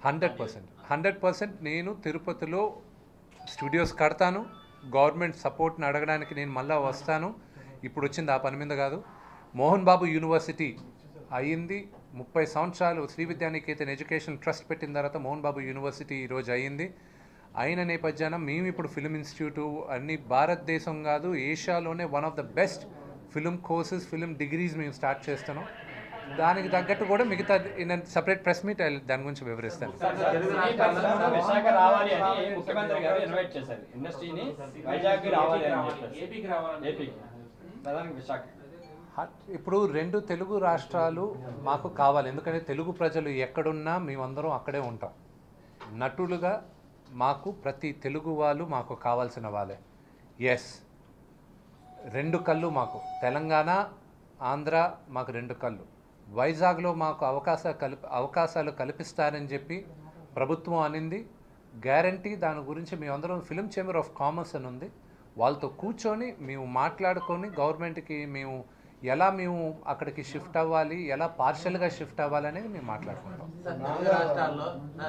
Hundred percent hundred percent నేను తిరుపతిలో studios కడతాను గవర్నమెంట్ సపోర్ట్ని అడగడానికి నేను మళ్ళీ వస్తాను ఇప్పుడు వచ్చింది ఆ పని మీద కాదు మోహన్ బాబు యూనివర్సిటీ అయ్యింది ముప్పై సంవత్సరాలు శ్రీ విద్యానికేతన్ ఎడ్యుకేషన్ ట్రస్ట్ పెట్టిన తర్వాత మోహన్ బాబు యూనివర్సిటీ ఈరోజు అయ్యింది అయిన నేపథ్యాన మేము ఇప్పుడు ఫిలిం ఇన్స్టిట్యూట్ అన్ని భారతదేశం కాదు ఏషియాలోనే one of the best film courses film degrees మేము స్టార్ట్ చేస్తున్నాం దానికి తగ్గట్టు కూడా మిగతా నేను సపరేట్ ప్రెస్ మీట్ దాని గురించి వివరిస్తాను సినీ పరిశ్రమ విశాఖ రావాలి అని ముఖ్యమంత్రి గారు ఇన్వైట్ చేశారు ఇండస్ట్రీని వైజాగ్ రావాలి అని చెప్పేసి ఏపీకి రావాలని ఏపీకి ప్రధానికి విశాఖ హట్- ఇప్పుడు రెండు తెలుగు రాష్ట్రాలు మాకు కావాలి ఎందుకంటే తెలుగు ప్రజలు ఎక్కడున్నా మేమందరం అక్కడే ఉంటాం నటులుగా మాకు ప్రతి తెలుగు వాళ్ళు మాకు కావాల్సిన వాళ్ళే ఎస్ రెండు కళ్ళు మాకు తెలంగాణ ఆంధ్ర మాకు రెండు కళ్ళు వైజాగ్లో మాకు అవకాశ కల్ప అవకాశాలు కల్పిస్తారని చెప్పి ప్రభుత్వం అనింది గ్యారంటీ దాని గురించి మేమందరం ఫిలిం చేంబర్ ఆఫ్ కామర్స్ అని ఉంది వాళ్ళతో కూర్చొని మేము మాట్లాడుకొని గవర్నమెంట్కి మేము ఎలా మేము అక్కడికి షిఫ్ట్ అవ్వాలి ఎలా పార్షల్గా షిఫ్ట్ అవ్వాలి అనేది మేము మాట్లాడుకుంటాం తెలుగు రాష్ట్రాల్లో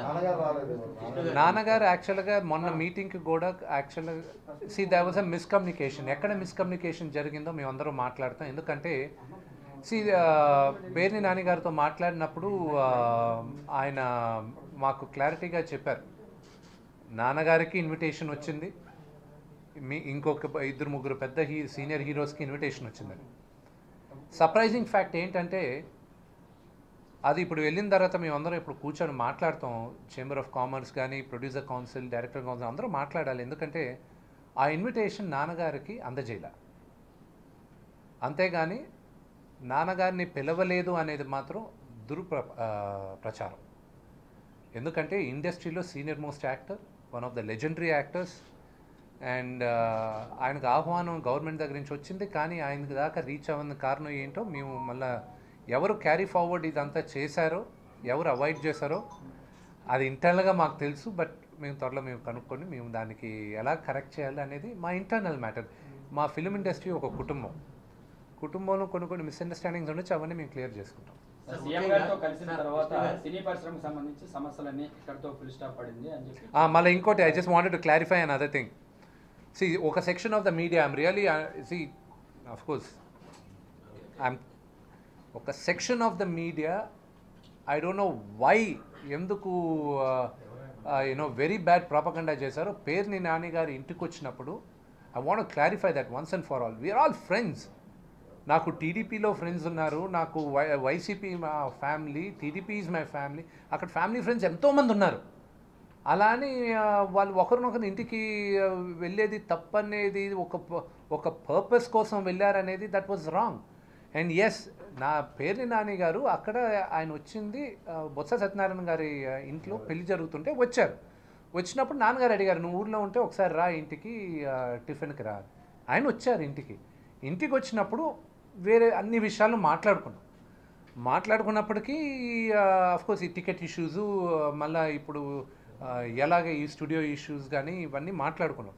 నాన్నగారు యాక్చువల్గా మొన్న మీటింగ్కి కూడా యాక్చువల్గా see that was a miscommunication ఎక్కడ మిస్కమ్యూనికేషన్ జరిగిందో మేము అందరం మాట్లాడతాం ఎందుకంటే సి పేర్ని నాన్నగారితో మాట్లాడినప్పుడు ఆ, ఆయన మాకు క్లారిటీగా చెప్పారు నాన్నగారికి ఇన్విటేషన్ వచ్చింది మీ ఇంకొక ఇద్దరు ముగ్గురు పెద్ద హీ సీనియర్ హీరోస్కి ఇన్విటేషన్ వచ్చిందని సర్ప్రైజింగ్ ఫ్యాక్ట్ ఏంటంటే అది ఇప్పుడు వెళ్ళిన తర్వాత మేము అందరం ఇప్పుడు కూర్చొని మాట్లాడతాం చేంబర్ ఆఫ్ కామర్స్ కానీ ప్రొడ్యూసర్ కౌన్సిల్ డైరెక్టర్ కౌన్సిల్ అందరూ మాట్లాడాలి ఎందుకంటే ఆ ఇన్విటేషన్ నాన్నగారికి అందజేయాల అంతేగాని నాన్నగారిని పిలవలేదు అనేది మాత్రం దుర్ప్ర ఆ, ప్రచారం ఎందుకంటే ఇండస్ట్రీలో senior most actor one of the legendary actors and ఆయనకు ఆహ్వానం గవర్నమెంట్ దగ్గర నుంచి వచ్చింది కానీ ఆయనకి దాకా రీచ్ అవ్వని కారణం ఏంటో మేము మళ్ళీ ఎవరు క్యారీ ఫార్వర్డ్ ఇదంతా చేశారో ఎవరు అవాయిడ్ చేశారో అది ఇంటర్నల్గా మాకు తెలుసు బట్ మేము త్వరలో మేము కనుక్కొని మేము దానికి ఎలా కరెక్ట్ చేయాలి అనేది మా ఇంటర్నల్ మ్యాటర్ మా ఫిలిం ఇండస్ట్రీ ఒక కుటుంబం కుటుంబంలో కొన్ని కొన్ని మిస్అండర్స్టాండింగ్స్ ఉండొచ్చు అవన్నీ మేము క్లియర్ చేసుకుంటాం సీఎం గారితో కలిసిన తర్వాత సినీ పరిశ్రమకు సంబంధించి సమస్యలన్నీ ఇక్కడితో ఫుల్ స్టాప్ పడింది అని చెప్పి ఆ, మళ్ళీ ఇంకోటి I just wanted to clarify another thing see ఒక section of the media I'm really see of course I'm ఒక section of the media I don't know why ఎందుకు యూనో వెరీ బ్యాడ్ ప్రాపకండా చేశారో పేరుని నాని గారి ఇంటికి వచ్చినప్పుడు I want clarify that once and for all we're all friends నాకు టీడీపీలో friends ఉన్నారు నాకు వై వైసీపీ మా family TDP is my family అక్కడ ఫ్యామిలీ ఫ్రెండ్స్ ఎంతోమంది ఉన్నారు అలా అని ఆ, వాళ్ళు ఒకరినొకరు ఇంటికి ఆ, వెళ్ళేది తప్పనేది ఒక ప- ఒక పర్పస్ కోసం వెళ్ళారనేది that was wrong and yes నా పేరుని నాని గారు అక్కడ ఆయన వచ్చింది ఆ, బొత్స సత్యనారాయణ గారి ఆ, ఇంట్లో పెళ్లి జరుగుతుంటే వచ్చారు వచ్చినప్పుడు నాన్నగారు అడిగారు నువ్వు ఊర్లో ఉంటే ఒకసారి రా ఇంటికి ఆ, టిఫిన్కి రా ఆయన వచ్చారు ఇంటికి ఇంటికి వచ్చినప్పుడు వేరే అన్ని విషయాలు మాట్లాడుకున్నాం మాట్లాడుకున్నప్పటికీ కోర్స్ ఈ టికెట్ ఇష్యూస్ మళ్ళీ ఇప్పుడు ఆ, ఎలాగ ఈ స్టూడియో ఇష్యూస్ కానీ ఇవన్నీ మాట్లాడుకున్నాం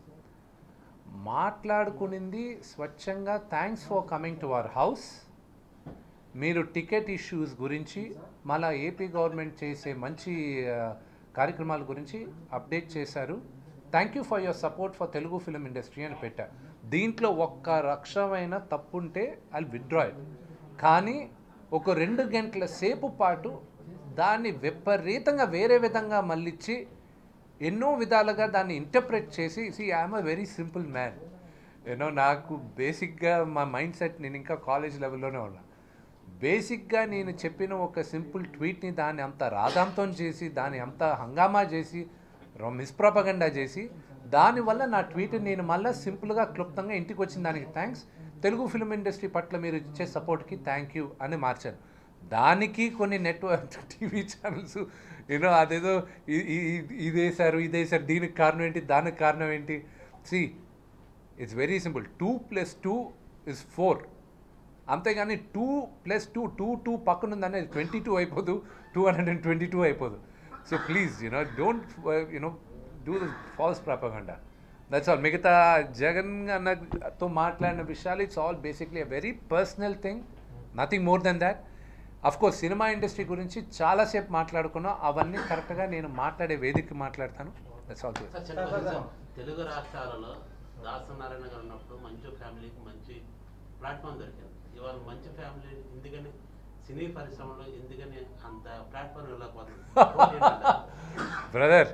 మాట్లాడుకునింది స్వచ్ఛంగా thanks for coming to our house మీరు టికెట్ ఇష్యూస్ గురించి మళ్ళా ఏపీ గవర్నమెంట్ చేసే మంచి ఆ, కార్యక్రమాల గురించి అప్డేట్ చేశారు thank you for your support for Telugu film industry అని పెట్టా దీంట్లో ఒక్క రక్షమైన తప్పుంటే ఐ విత్డ్రా ఇట్ కానీ ఒక రెండు గంటల సేపు పాటు దాన్ని విపరీతంగా వేరే విధంగా మళ్ళించి ఎన్నో విధాలుగా దాన్ని ఇంటర్ప్రెట్ చేసి see I'm a very simple man you know నాకు బేసిక్గా మా మైండ్ సెట్ నేను ఇంకా కాలేజ్ లెవెల్లోనే ఉన్నా బేసిక్గా నేను చెప్పిన ఒక సింపుల్ ట్వీట్ని దాన్ని అంత రాధాంతం చేసి దాన్ని అంత హంగామా చేసి మిస్ప్రపగండా చేసి దానివల్ల నా ట్వీట్ నేను మళ్ళీ సింపుల్గా క్లుప్తంగా ఇంటికి వచ్చిన దానికి థ్యాంక్స్ తెలుగు ఫిల్మ్ ఇండస్ట్రీ పట్ల మీరు ఇచ్చే సపోర్ట్కి థ్యాంక్ యూ అని మార్చాను దానికి కొన్ని నెట్వర్క్ టీవీ ఛానల్స్ యూనో అదేదో ఇ- ఇ- ఇ- ఇదేసారు ఇదేసారు దీనికి కారణం ఏంటి దానికి కారణం ఏంటి see it's very simple two plus two is four అంతేగాని two plus two two two పక్కన ఉందని ట్వంటీ టూ అయిపోదు two hundred and twenty two అయిపోదు so please you know don't you know do the false propaganda that's all మిగతా జగన్ అన్నతో మాట్లాడిన విషయాలు it's all basically a very personal thing nothing more then that of course cinema industry గురించి చాలాసేపు మాట్లాడుకున్నాం అవన్నీ కరెక్ట్గా నేను మాట్లాడే వేదిక మాట్లాడతాను దట్స్ ఆల్ సార్ చిన్న కొంచెం తెలుగు రాష్ట్రాలలో దాసనారాయణ గారు ఉన్నప్పుడు మంచి ఫ్యామిలీకి మంచి ప్లాట్ఫామ్ దొరికింది ఇవాళ మంచి ఫ్యామిలీ ఎందుకని సినీ పరిశ్రమలో ఎందుకని అంత ప్లాట్ఫామ్ ఇవ్వలేకపోతుంది బ్రదర్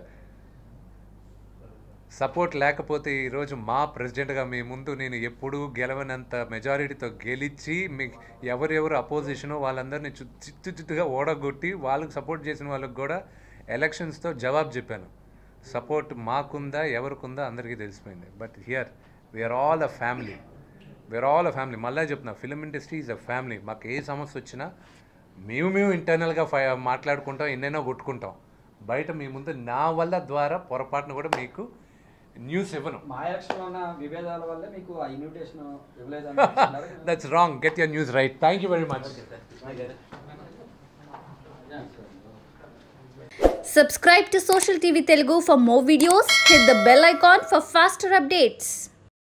సపోర్ట్ లేకపోతే ఈరోజు మా ప్రెసిడెంట్గా మీ ముందు నేను ఎప్పుడూ గెలవనంత మెజారిటీతో గెలిచి మీ ఎవరెవరు అపోజిషనో వాళ్ళందరినీ చు- చిత్తు చిత్తుగా ఓడగొట్టి వాళ్ళకి సపోర్ట్ చేసిన వాళ్ళకి కూడా ఎలక్షన్స్తో జవాబు చెప్పాను సపోర్ట్ మాకుందా ఎవరికుందా అందరికీ తెలిసిపోయింది but here we're all a family we're all a family మళ్ళీ చెప్తున్నా film industry is a family మాకు ఏ సమస్య వచ్చినా మేము మేము ఇంటర్నల్గా ఫై మాట్లాడుకుంటాం ఎన్నైనా కొట్టుకుంటాం బయట మీ ముందు నా వల్ల ద్వారా పొరపాటున కూడా మీకు న్యూస్ ఇవ్వను మా ఎలక్షన్ ఉన్న విభేదాల వల్ల మీకు ఆ ఇన్విటేషన్ ఇవ్వలేదు that's wrong get your news right thank you very much Subscribe to Social TV Telugu for more videos. Hit the bell icon for faster updates.